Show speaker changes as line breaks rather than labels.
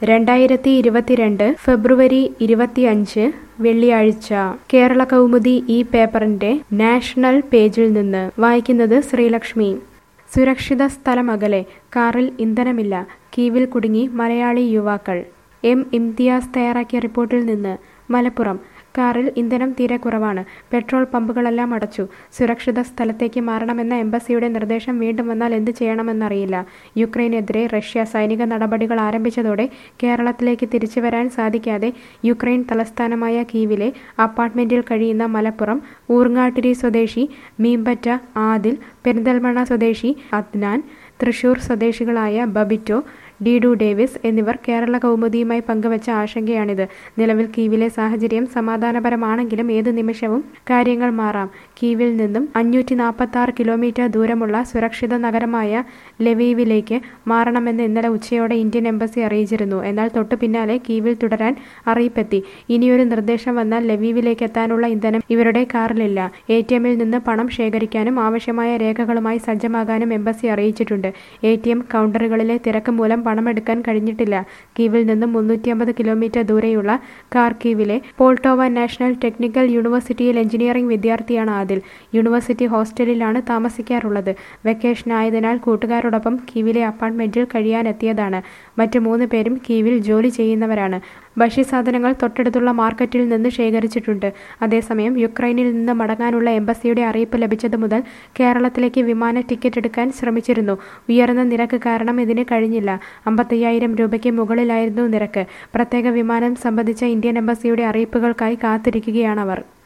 രണ്ടായിരത്തി ഇരുപത്തിരണ്ട് ഫെബ്രുവരി ഇരുപത്തിയഞ്ച് വെള്ളിയാഴ്ച കേരള കൗമുദി ഈ പേപ്പറിന്റെ നാഷണൽ പേജിൽ നിന്ന് വായിക്കുന്നത് ശ്രീലക്ഷ്മി സുരക്ഷിത സ്ഥലമകലെ കാറിൽ ഇന്ധനമില്ല കീവിൽ കുടുങ്ങി മലയാളി യുവാക്കൾ എം ഇംതിയാസ് തയ്യാറാക്കിയ റിപ്പോർട്ടിൽ നിന്ന് മലപ്പുറം കാറിൽ ഇന്ധനം തീരെ കുറവാണ് പെട്രോൾ പമ്പുകളെല്ലാം അടച്ചു സുരക്ഷിത സ്ഥലത്തേക്ക് മാറണമെന്ന എംബസിയുടെ നിർദ്ദേശം വീണ്ടും വന്നാൽ എന്ത് ചെയ്യണമെന്നറിയില്ല യുക്രൈനെതിരെ റഷ്യ സൈനിക നടപടികൾ ആരംഭിച്ചതോടെ കേരളത്തിലേക്ക് തിരിച്ചു വരാൻ സാധിക്കാതെ യുക്രൈൻ തലസ്ഥാനമായ കീവിലെ അപ്പാർട്ട്മെന്റിൽ കഴിയുന്ന മലപ്പുറം ഊർങ്ങാട്ടിരി സ്വദേശി മീമ്പറ്റ ആദിൽ പെരിന്തൽമണ്ണ സ്വദേശി അദ്നാൻ തൃശൂർ സ്വദേശികളായ ബബിറ്റോ ഡീഡു ഡേവിസ് എന്നിവർ കേരള കൗമുദിയുമായി പങ്കുവച്ച ആശങ്കയാണിത് നിലവിൽ കീവിലെ സാഹചര്യം സമാധാനപരമാണെങ്കിലും ഏത് നിമിഷവും കാര്യങ്ങൾ മാറാം കീവിൽ നിന്നും അഞ്ഞൂറ്റി നാൽപ്പത്തി ആറ് കിലോമീറ്റർ ദൂരമുള്ള സുരക്ഷിത നഗരമായ ലെവീവിലേക്ക് മാറണമെന്ന് ഇന്നലെ ഉച്ചയോടെ ഇന്ത്യൻ എംബസി അറിയിച്ചിരുന്നു എന്നാൽ തൊട്ടു പിന്നാലെ കീവിൽ തുടരാൻ അറിയിപ്പെത്തി ഇനിയൊരു നിർദ്ദേശം വന്നാൽ ലെവീവിലേക്ക് എത്താനുള്ള ഇന്ധനം ഇവരുടെ കാറിലില്ല എ ടി എമ്മിൽ നിന്ന് പണം ശേഖരിക്കാനും ആവശ്യമായ രേഖകളുമായി സജ്ജമാകാനും എംബസി അറിയിച്ചിട്ടുണ്ട് എ ടി എം കൗണ്ടറുകളിലെ തിരക്ക് മൂലം പണമെടുക്കാൻ കഴിഞ്ഞിട്ടില്ല കീവിൽ നിന്നും മുന്നൂറ്റി അമ്പത് കിലോമീറ്റർ ദൂരെയുള്ള കാർക്കീവിലെ പോൾട്ടോവ നാഷണൽ ടെക്നിക്കൽ യൂണിവേഴ്സിറ്റിയിൽ എഞ്ചിനീയറിംഗ് വിദ്യാർത്ഥിയാണ് ആദിൽ യൂണിവേഴ്സിറ്റി ഹോസ്റ്റലിലാണ് താമസിക്കാറുള്ളത് വെക്കേഷൻ ആയതിനാൽ കൂട്ടുകാരോടൊപ്പം കീവിലെ അപ്പാർട്ട്മെന്റിൽ കഴിയാനെത്തിയതാണ് മറ്റു മൂന്ന് പേരും കീവിൽ ജോലി ചെയ്യുന്നവരാണ് ഭക്ഷ്യസാധനങ്ങൾ തൊട്ടടുത്തുള്ള മാർക്കറ്റിൽ നിന്ന് ശേഖരിച്ചിട്ടുണ്ട് അതേസമയം യുക്രൈനിൽ നിന്ന് മടങ്ങാനുള്ള എംബസിയുടെ അറിയിപ്പ് ലഭിച്ചതു മുതൽ കേരളത്തിലേക്ക് വിമാന ടിക്കറ്റ് എടുക്കാൻ ശ്രമിച്ചിരുന്നു ഉയർന്ന നിരക്ക് കാരണം ഇതിന് കഴിഞ്ഞില്ല അമ്പത്തയ്യായിരം രൂപയ്ക്ക് മുകളിലായിരുന്നു നിരക്ക് പ്രത്യേക വിമാനം സംബന്ധിച്ച ഇന്ത്യൻ എംബസിയുടെ അറിയിപ്പുകൾക്കായി കാത്തിരിക്കുകയാണവർ